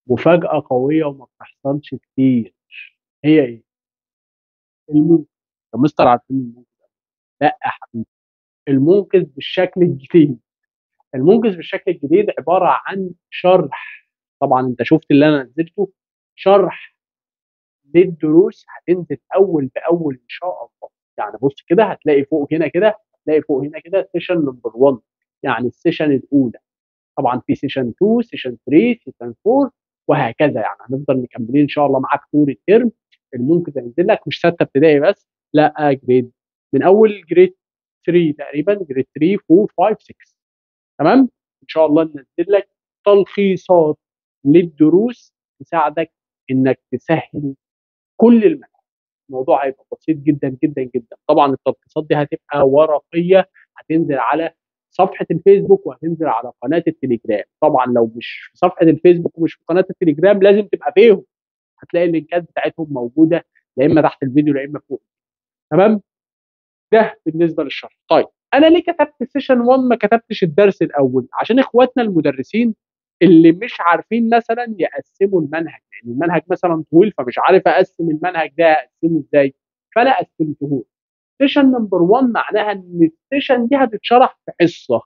مفاجاه قويه وما بتحصلش كتير هي ايه؟ المنقذ يا مستر عارفين المنقذ لا يا حبيبي المنقذ بالشكل الجديد المنقذ بالشكل الجديد عباره عن شرح طبعا انت شفت اللي انا نزلته شرح للدروس هتنزل اول باول ان شاء الله يعني بص كده هتلاقي فوق هنا كده هتلاقي فوق هنا كده سيشن نمبر 1 يعني السيشن الاولى طبعا في سيشن 2 سيشن 3 سيشن 4 وهكذا يعني هنفضل مكملين ان شاء الله معاك طول الترم المنقذ هينزل لك مش سته ابتدائي بس لا جريد من اول جريد 3 تقريبا جريد 3 4 5 6 تمام ان شاء الله ننزل لك تلخيصات للدروس تساعدك انك تسهل كل المنهج الموضوع هيبقى بسيط جدا جدا جدا طبعا التلخيصات دي هتبقى ورقيه هتنزل على صفحه الفيسبوك وهتنزل على قناه التليجرام طبعا لو مش في صفحه الفيسبوك ومش في قناه التليجرام لازم تبقى فيهم هتلاقي اللينكات بتاعتهم موجوده يا اما تحت الفيديو يا اما فوق تمام ده بالنسبه للشرح طيب انا ليه كتبت سيشن 1 ما كتبتش الدرس الاول عشان اخواتنا المدرسين اللي مش عارفين مثلا يقسموا المنهج يعني المنهج مثلا طويل فمش عارف اقسم المنهج ده اقسمه ازاي فانا قسمته سيشن نمبر 1 معناها ان السيشن دي هتتشرح في حصه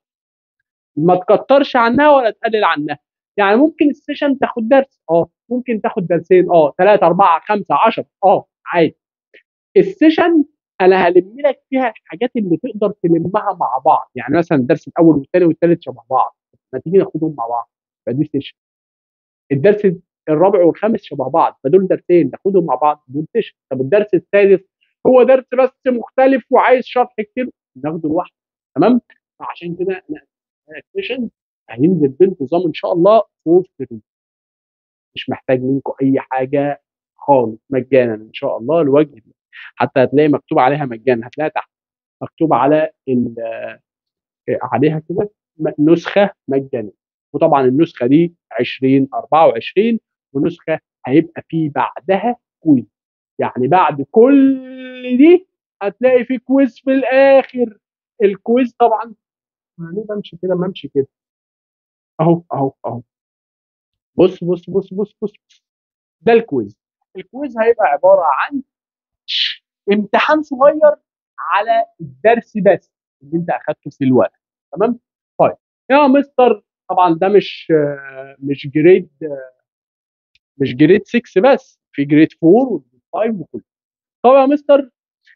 ما تكترش عنها ولا تقلل عنها يعني ممكن السيشن تاخد درس اه ممكن تاخد درسين اه ثلاثة أربعة خمسة 10 اه عادي السيشن انا هلم لك فيها الحاجات اللي تقدر تلمها مع بعض يعني مثلا الدرس الاول والثاني والثالث شبه بعض ما تيجي ناخدهم مع بعض فدي سيشن الدرس الرابع والخامس شبه بعض فدول درسين ناخدهم مع بعض دول سيشن طب الدرس السادس هو درس بس مختلف وعايز شرح كتير ناخده لوحده تمام فعشان كده انا سيشن هينزل بانتظام ان شاء الله فور فري مش محتاج منكم اي حاجه خالص مجانا ان شاء الله لوجه الله حتى هتلاقي مكتوب عليها مجانا هتلاقيها تحت مكتوب على عليها كده نسخه مجانيه وطبعا النسخه دي 2024 ونسخه هيبقى في بعدها كويز يعني بعد كل دي هتلاقي في كويز في الاخر الكويز طبعا ليه بمشي كده ما امشي كده اهو اهو اهو بص بص بص بص بص ده الكويز الكويز هيبقى عباره عن امتحان صغير على الدرس بس اللي انت اخدته في الورق تمام طيب يا مستر طبعا ده مش مش جريد مش جريد 6 بس في جريد 4 وجريد 5 وكله طب يا مستر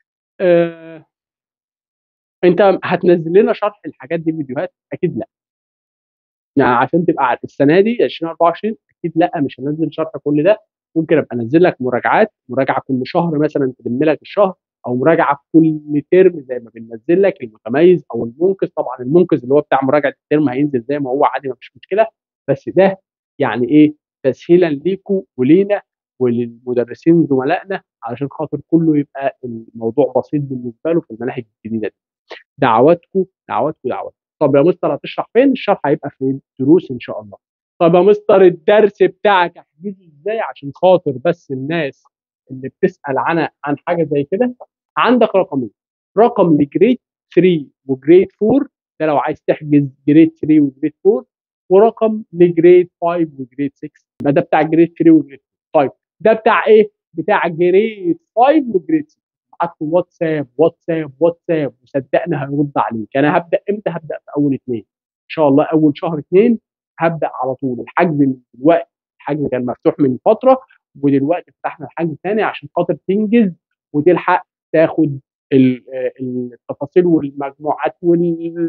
آه انت هتنزل لنا شرح الحاجات دي فيديوهات اكيد لا يعني عشان تبقى عارف السنه دي 2024 اكيد لا مش هنزل شرح كل ده ممكن ابقى انزل لك مراجعات مراجعه كل شهر مثلا تلم لك الشهر او مراجعه كل ترم زي ما بننزل لك المتميز او المنقذ طبعا المنقذ اللي هو بتاع مراجعه الترم هينزل زي ما هو عادي ما فيش مشكله بس ده يعني ايه تسهيلا ليكم ولينا وللمدرسين زملائنا علشان خاطر كله يبقى الموضوع بسيط بالنسبه له في المناهج الجديده دي دعواتكم دعواتكم دعواتكم طب يا مستر هتشرح فين الشرح هيبقى في الدروس ان شاء الله طب يا مستر الدرس بتاعك احجزه ازاي عشان خاطر بس الناس اللي بتسال عن عن حاجه زي كده عندك رقمين رقم لجريد 3 وجريد 4 ده لو عايز تحجز جريد 3 وجريد 4 ورقم لجريد 5 وجريد 6 ما ده بتاع جريد 3 وجريد 4 طيب ده بتاع ايه؟ بتاع جريد 5 وجريد 6 ابعت له واتساب واتساب واتساب وصدقني هيرد عليك انا هبدا امتى؟ هبدا في اول اثنين ان شاء الله اول شهر اثنين هبدا على طول الحجز من دلوقتي الحجز كان مفتوح من فتره ودلوقتي فتحنا الحجز ثاني عشان خاطر تنجز وتلحق تاخد التفاصيل والمجموعات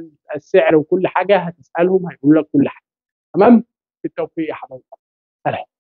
والسعر وكل حاجه هتسالهم هيقولوا لك كل حاجه تمام بالتوفيق يا حبايبي سلام